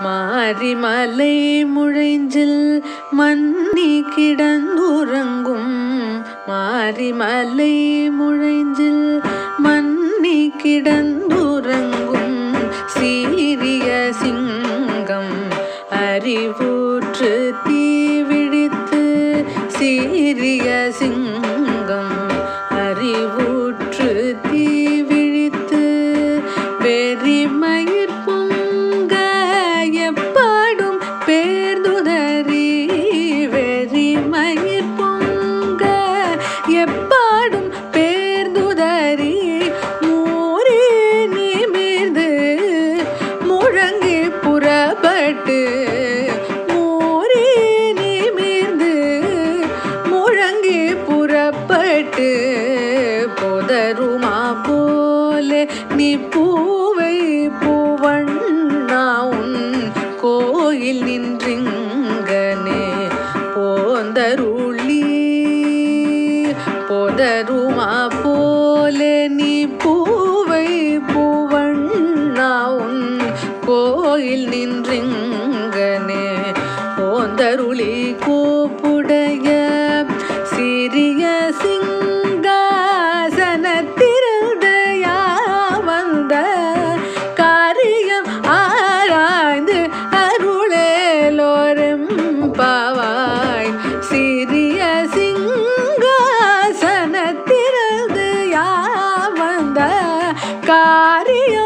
மாரிமலை முழைஞ்சில் மன்னி கிடந்துறங்கும் மாரிமலை முழைஞ்சில் மன்னி கிடந்துறங்கும் சீரிய சிங்கம் அறிவூற்று தீவிழித்து சீரிய சிங்கம் அறிவூற்று தீவிழித்து வெறிமயிர் பொங்க எப்பாடும் பேர்துதறி வெறிமயிர் பொங்க எப்பாடும் பேர்துதறி மூரே நிமிர்ந்து முழங்கி புறப்பட்டு மூரே நிமிர்ந்து முழங்கி புறப்பட்டு போதருமா போலே நீ பூவை பூவண்ணா உன் கோயில் நின்றிங்கனே போந்தருளி போதருமா போலே நீ பூவை பூவண்ணா உன் கோயில் நின்றிங்கனே போந்தருளி கூப்புடைய சிறிய சிங்காசனத்திருந்தயா வந்த காரியம் ஆராய்ந்து அருளேலோரும் பாவாய் சிறிய சிங்காசனத்திருந்து யா வந்த காரியம்